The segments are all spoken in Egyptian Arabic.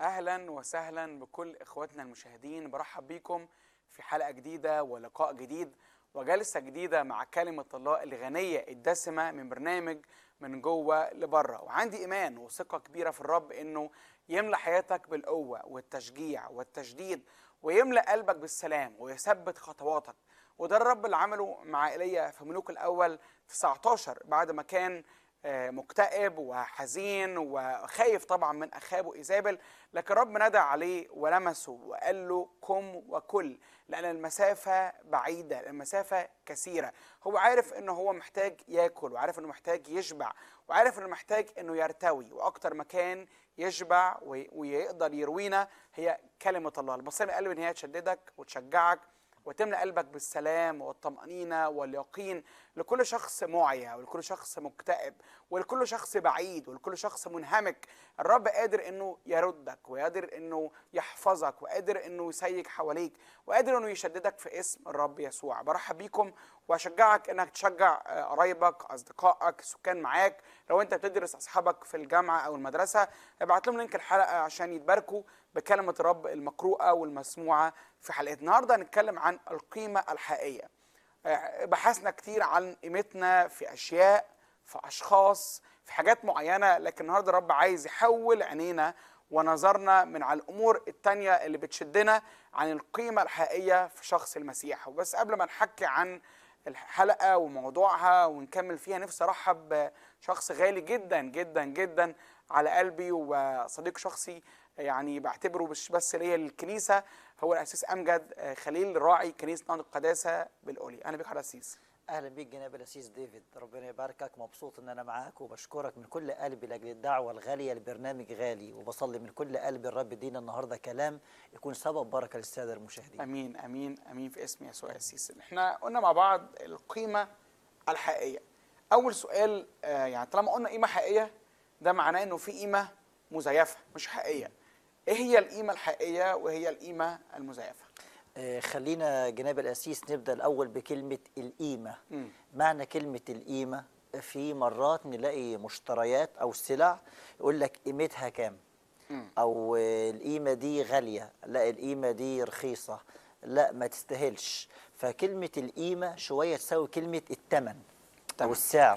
اهلا وسهلا بكل اخواتنا المشاهدين برحب بيكم في حلقه جديده ولقاء جديد وجلسه جديده مع كلمه الله الغنيه الدسمه من برنامج من جوه لبره وعندي ايمان وثقه كبيره في الرب انه يملى حياتك بالقوه والتشجيع والتشديد ويملى قلبك بالسلام ويثبت خطواتك وده الرب اللي عمله مع ايليا في ملوك الاول 19 بعد ما كان آه، مكتئب وحزين وخايف طبعا من اخابه ايزابل لكن رب نادى عليه ولمسه وقال له قم وكل لان المسافه بعيده المسافه كثيره هو عارف انه هو محتاج ياكل وعارف انه محتاج يشبع وعارف انه محتاج انه يرتوي واكتر مكان يشبع وي- ويقدر يروينا هي كلمه الله البصير من قلبي ان هي تشددك وتشجعك وتملأ قلبك بالسلام والطمأنينة واليقين لكل شخص معيا ولكل شخص مكتئب ولكل شخص بعيد ولكل شخص منهمك الرب قادر انه يردك وقادر انه يحفظك وقادر انه يسيج حواليك وقادر انه يشددك في اسم الرب يسوع برحب بيكم واشجعك انك تشجع آه، قرايبك اصدقائك سكان معاك لو انت بتدرس اصحابك في الجامعه او المدرسه ابعت لهم لينك الحلقه عشان يتباركوا بكلمه الرب المقروءه والمسموعه في حلقه النهارده هنتكلم عن القيمه الحقيقيه آه، بحثنا كتير عن قيمتنا في اشياء في اشخاص في حاجات معينه لكن النهارده الرب عايز يحول عينينا ونظرنا من على الامور التانية اللي بتشدنا عن القيمه الحقيقيه في شخص المسيح وبس قبل ما نحكي عن الحلقه وموضوعها ونكمل فيها نفسي ارحب بشخص غالي جدا جدا جدا على قلبي وصديق شخصي يعني بعتبره مش بس ليا للكنيسه هو الاسيس امجد آه، خليل راعي كنيسه نهضه القداسه بالقولي انا بك على الاسيس اهلا بيك جناب الاسيس ديفيد ربنا يباركك مبسوط ان انا معاك وبشكرك من كل قلبي لاجل الدعوه الغاليه لبرنامج غالي وبصلي من كل قلبي الرب يدينا النهارده كلام يكون سبب بركه للساده المشاهدين امين امين امين في اسم يسوع يا سيس احنا قلنا مع بعض القيمه الحقيقيه اول سؤال آه، يعني طالما قلنا قيمه حقيقيه ده معناه انه في قيمه مزيفه مش حقيقيه ايه هي القيمه الحقيقيه وهي القيمه المزيفه آه خلينا جناب الاسيس نبدا الاول بكلمه القيمه مم. معنى كلمه القيمه في مرات نلاقي مشتريات او سلع يقول لك قيمتها كام مم. او آه، القيمه دي غاليه لا القيمه دي رخيصه لا ما تستاهلش فكلمه القيمه شويه تساوي كلمه الثمن تمام. او السعر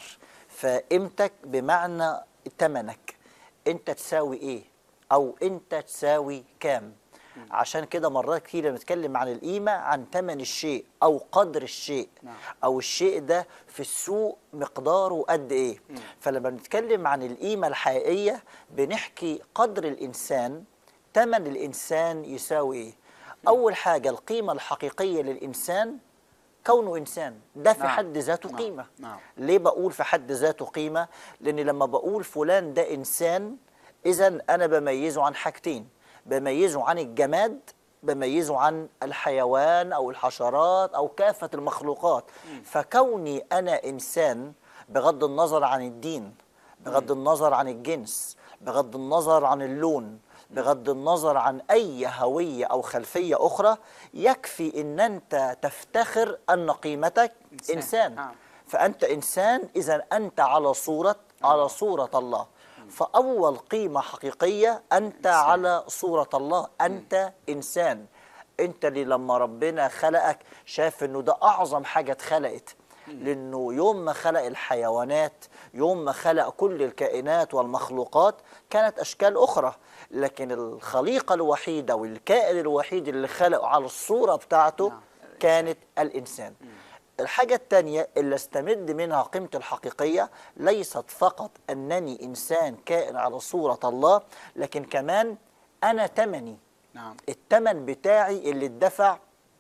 فقيمتك بمعنى ثمنك انت تساوي ايه او انت تساوي كام عشان كده مرات كتير بنتكلم عن القيمه عن ثمن الشيء او قدر الشيء نعم. او الشيء ده في السوق مقداره قد ايه فلما بنتكلم عن القيمه الحقيقيه بنحكي قدر الانسان ثمن الانسان يساوي ايه اول حاجه القيمه الحقيقيه للانسان كونه انسان ده في نعم. حد ذاته نعم. قيمه نعم. ليه بقول في حد ذاته قيمه لان لما بقول فلان ده انسان اذا انا بميزه عن حاجتين بميزه عن الجماد بميزه عن الحيوان او الحشرات او كافه المخلوقات فكوني انا انسان بغض النظر عن الدين بغض النظر عن الجنس بغض النظر عن اللون بغض النظر عن اي هويه او خلفيه اخرى يكفي ان انت تفتخر ان قيمتك إنسان. انسان, نعم. فانت انسان اذا انت على صوره على صوره الله فاول قيمه حقيقيه انت على صوره الله انت انسان انت اللي لما ربنا خلقك شاف انه ده اعظم حاجه اتخلقت لانه يوم ما خلق الحيوانات يوم ما خلق كل الكائنات والمخلوقات كانت اشكال اخرى لكن الخليقه الوحيده والكائن الوحيد اللي خلقه على الصوره بتاعته نعم. كانت الانسان الحاجة التانية اللي استمد منها قيمتي الحقيقية ليست فقط أنني إنسان كائن على صورة الله لكن كمان أنا تمني نعم التمن بتاعي اللي اتدفع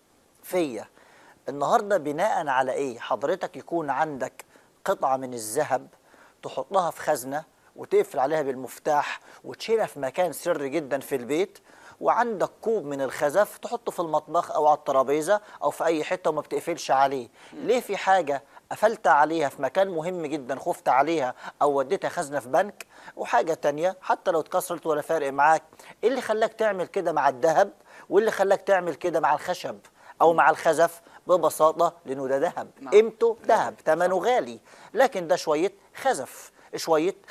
فيا النهارده بناء على ايه حضرتك يكون عندك قطعه من الذهب تحطها في خزنه وتقفل عليها بالمفتاح وتشيلها في مكان سري جدا في البيت وعندك كوب من الخزف تحطه في المطبخ او على الترابيزه او في اي حته وما بتقفلش عليه ليه في حاجه قفلت عليها في مكان مهم جدا خفت عليها او وديتها خزنه في بنك وحاجه تانية حتى لو اتكسرت ولا فارق معاك ايه اللي خلاك تعمل كده مع الذهب واللي خلاك تعمل كده مع الخشب او مع الخزف ببساطه لانه ده ذهب نعم. قيمته ذهب ثمنه غالي لكن ده شويه خزف شويه